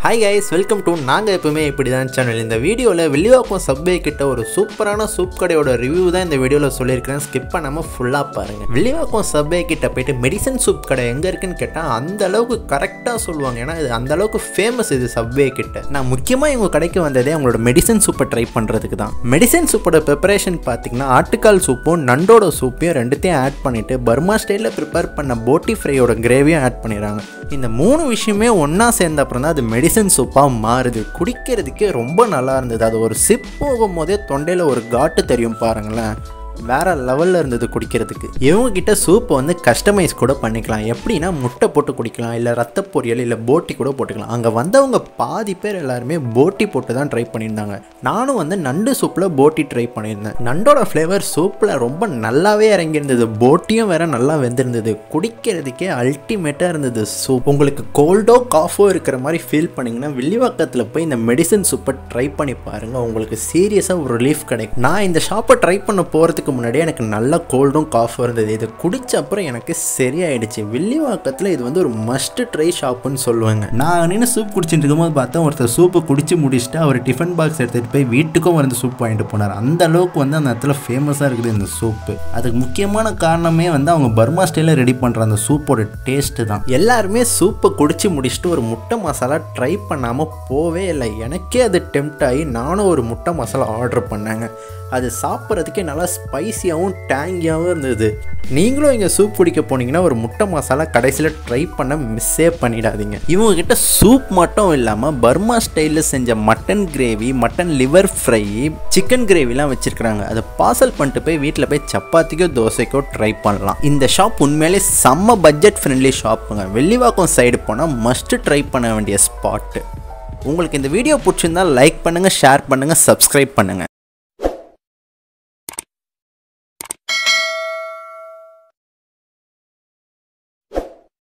hi guys welcome to நாங்கள் எப்பவுமே இப்படி தான் சேனல் இந்த வீடியோவில் வெள்ளிவாக்கம் சப்வே கிட்ட ஒரு சூப்பரான சூப் கடையோட ரிவ்யூ தான் இந்த வீடியோவில் சொல்லியிருக்கிறேன் ஸ்கிப் பண்ணாமல் ஃபுல்லாக பாருங்கள் வெள்ளிவாக்கம் சப்வே கிட்ட போயிட்டு மெடிசன் சூப் கடை எங்கே இருக்குன்னு கேட்டால் அந்த அளவுக்கு கரெக்டாக சொல்லுவாங்க ஏன்னா இது அந்த அளவுக்கு ஃபேமஸ் இது சப்வே கிட்ட நான் முக்கியமாக இவங்க கடைக்கு வந்ததே அவங்களோட மெடிசன் சூப்பை ட்ரை பண்ணுறதுக்கு தான் மெடிசன் சூப்போட ப்ரிப்பரேஷன் பார்த்தீங்கன்னா ஆட்டுக்கால் சூப்பும் நண்டோட சூப்பையும் ரெண்டுத்தையும் ஆட் பண்ணிவிட்டு பர்மா ஸ்டைலில் ப்ரிப்பேர் பண்ண போட்டி ஃப்ரையோட கிரேவியும் ஆட் பண்ணிடுறாங்க இந்த மூணு விஷயமே ஒன்றா சேர்ந்த அப்புறம் தான் அது மெடிசன் சூப்பாக மாறுது குடிக்கிறதுக்கே ரொம்ப நல்லா இருந்தது அது ஒரு சிப் போகும்போதே தொண்டையில் ஒரு காட்டு தெரியும் பாருங்களேன் வேற லெவலில் இருந்தது குடிக்கிறதுக்கு இவங்க கிட்ட சூப்பை வந்து கஸ்டமைஸ் கூட பண்ணிக்கலாம் எப்படின்னா முட்டை போட்டு குடிக்கலாம் இல்லை ரத்த பொரியல் இல்லை போட்டி கூட போட்டுக்கலாம் அங்கே வந்தவங்க பாதி பேர் எல்லாருமே போட்டி போட்டு தான் ட்ரை பண்ணியிருந்தாங்க நானும் வந்து நண்டு சூப்பில் போட்டி ட்ரை பண்ணியிருந்தேன் நண்டோட ஃப்ளேவர் சூப்பில் ரொம்ப நல்லாவே இறங்கியிருந்தது போட்டியும் வேற நல்லா வெந்திருந்தது குடிக்கிறதுக்கே அல்டிமேட்டாக இருந்தது சூப் உங்களுக்கு கோல்டோ காஃபோ இருக்கிற மாதிரி ஃபீல் பண்ணிங்கன்னா வில்லிவாக்கத்தில் போய் இந்த மெடிசன் சூப்பை ட்ரை பண்ணி பாருங்கள் உங்களுக்கு சீரியஸாக ஒரு ரிலீஃப் கிடைக்கும் நான் இந்த ஷாப்பை ட்ரை பண்ண போகிறதுக்கு முன்னாடியே எனக்கு நல்ல கோல்டும் காஃபும் இருந்தது இது குடிச்ச அப்புறம் எனக்கு சரியாயிடுச்சு வில்லிவாக்கத்தில் இது வந்து ஒரு மஸ்ட் ட்ரை ஷாப்புன்னு சொல்லுவாங்க நான் நின்று சூப் குடிச்சிட்டு இருக்கும்போது பார்த்தா ஒருத்தர் சூப்பை குடிச்சு முடிச்சுட்டு அவர் டிஃபன் பாக்ஸ் எடுத்துகிட்டு போய் வீட்டுக்கும் வந்து சூப் வாங்கிட்டு போனார் அந்த அளவுக்கு வந்து அந்த இடத்துல ஃபேமஸாக இருக்குது இந்த சூப்பு அதுக்கு முக்கியமான காரணமே வந்து அவங்க பர்மா ஸ்டைலில் ரெடி பண்ணுற அந்த சூப்போட டேஸ்ட்டு தான் எல்லாருமே சூப்பை குடிச்சு முடிச்சுட்டு ஒரு முட்டை மசாலா ட்ரை பண்ணாமல் போவே இல்லை எனக்கே அது டெம்ட் ஆகி நானும் ஒரு முட்டை மசாலா ஆர்டர் பண்ணேங்க அது சாப்பிட்றதுக்கே நல்லா ஸ்பைசியாகவும் டேங்கியாகவும் இருந்தது நீங்களும் இங்கே சூப் குடிக்க போனீங்கன்னா ஒரு முட்டை மசாலா கடைசியில் ட்ரை பண்ண மிஸ்ஸே பண்ணிடாதீங்க இவங்க கிட்ட சூப் மட்டும் இல்லாமல் பர்மா ஸ்டைலில் செஞ்ச mutton gravy mutton liver fry chicken கிரேவிலாம் வச்சுருக்காங்க அதை பார்சல் பண்ணிட்டு போய் வீட்டில் போய் சப்பாத்திக்கோ தோசைக்கோ ட்ரை பண்ணலாம் இந்த ஷாப் உண்மையிலே செம்ம பட்ஜெட் ஃப்ரெண்ட்லி ஷாப்புங்க வெள்ளிவாக்கம் சைடு போனால் மஸ்ட்டு ட்ரை பண்ண வேண்டிய ஸ்பாட்டு உங்களுக்கு இந்த வீடியோ பிடிச்சிருந்தா லைக் பண்ணுங்கள் ஷேர் பண்ணுங்கள் சப்ஸ்கிரைப் பண்ணுங்கள்